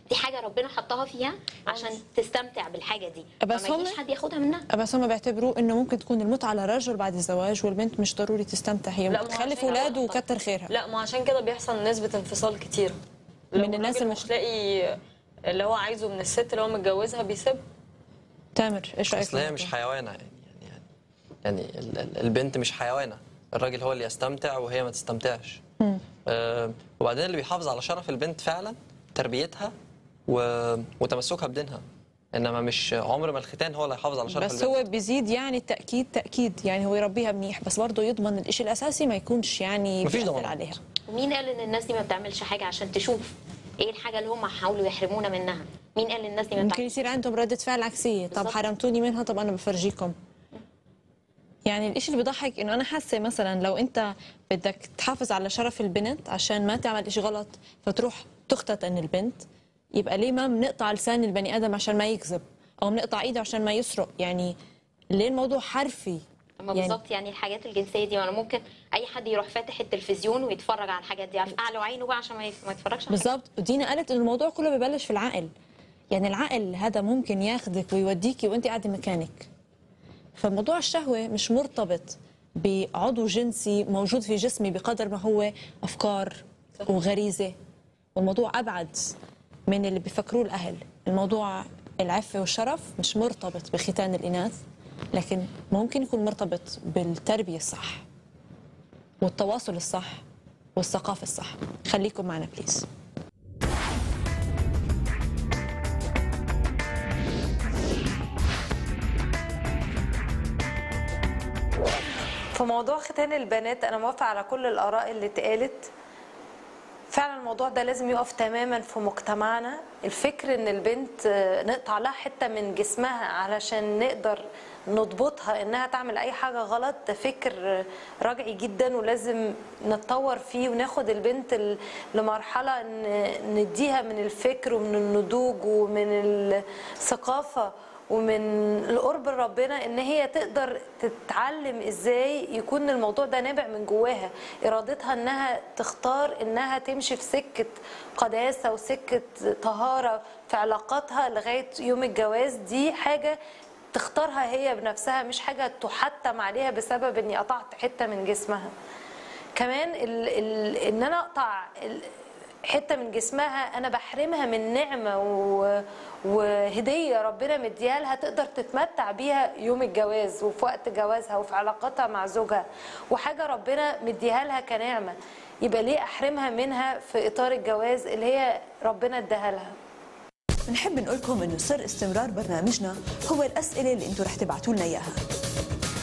دي حاجه ربنا حطها فيها عشان تستمتع بالحاجه دي بس فما هم- يجيش حد ياخدها منها بس هم بيعتبروه انه ممكن تكون المتعه للرجل بعد الزواج والبنت مش ضروري تستمتع هي لا، ما تخلف عشان اولاد كده- وكتر خيرها لا ما عشان كده بيحصل نسبة انفصال كتير من الناس الراجل المخ- مش لاقي اللي هو عايزه من الست اللي هو متجوزها بيسيب تامر ايش رايك اصل هي في مش الموضوع؟ حيوانه يعني يعني يعني ال- ال- البنت مش حيوانه الراجل هو اللي يستمتع وهي ما تستمتعش آه وبعدين اللي بيحافظ على شرف البنت فعلا تربيتها و... وتمسكها بدينها انما مش عمر ما الختان هو اللي هيحافظ على شرف بس البنت هو بيزيد يعني التاكيد تاكيد يعني هو يربيها منيح بس برضه يضمن الشيء الاساسي ما يكونش يعني مفيش بيأثر ضمانات. عليها ومين قال ان الناس دي ما بتعملش حاجه عشان تشوف ايه الحاجه اللي هم حاولوا يحرمونا منها مين قال الناس دي ما ممكن بتعملش يصير عندهم ردة فعل عكسية طب بالظبط. حرمتوني منها طب أنا بفرجيكم يعني الإشي اللي بضحك إنه أنا حاسة مثلا لو أنت بدك تحافظ على شرف البنت عشان ما تعمل إشي غلط فتروح تختتن البنت يبقى ليه ما بنقطع لسان البني آدم عشان ما يكذب أو بنقطع إيده عشان ما يسرق يعني ليه الموضوع حرفي اما يعني- بالظبط يعني الحاجات الجنسيه دي ما انا ممكن اي حد يروح فاتح التلفزيون ويتفرج على الحاجات دي عارف اعلى عينه بقى عشان ما يت- ما يتفرجش على بالضبط ودينا قالت انه الموضوع كله ببلش في العقل يعني العقل هذا ممكن ياخذك ويوديكي وانت قاعده مكانك فموضوع الشهوه مش مرتبط بعضو جنسي موجود في جسمي بقدر ما هو افكار وغريزه والموضوع ابعد من اللي بيفكروه الاهل الموضوع العفه والشرف مش مرتبط بختان الاناث لكن ممكن يكون مرتبط بالتربيه الصح والتواصل الصح والثقافه الصح خليكم معنا بليز في موضوع ختان البنات انا موافقه على كل الاراء اللي اتقالت فعلا الموضوع ده لازم يقف تماما في مجتمعنا الفكر ان البنت آه، نقطع لها حته من جسمها علشان نقدر نضبطها انها تعمل اي حاجه غلط ده فكر آه، رجعي جدا ولازم نتطور فيه وناخد البنت ال- لمرحله ن- نديها من الفكر ومن النضوج ومن الثقافه ومن القرب لربنا ان هي تقدر تتعلم ازاي يكون الموضوع ده نابع من جواها ارادتها انها تختار انها تمشي في سكه قداسه وسكه طهاره في علاقاتها لغايه يوم الجواز دي حاجه تختارها هي بنفسها مش حاجه تحتم عليها بسبب اني قطعت حته من جسمها كمان ال ال ان انا اقطع ال- حته من جسمها انا بحرمها من نعمه و... وهديه ربنا مديها لها تقدر تتمتع بيها يوم الجواز وفي وقت جوازها وفي علاقتها مع زوجها وحاجه ربنا مديها لها كنعمه يبقى ليه احرمها منها في اطار الجواز اللي هي ربنا اداها لها بنحب نقول لكم انه سر استمرار برنامجنا هو الاسئله اللي انتم رح تبعتوا لنا اياها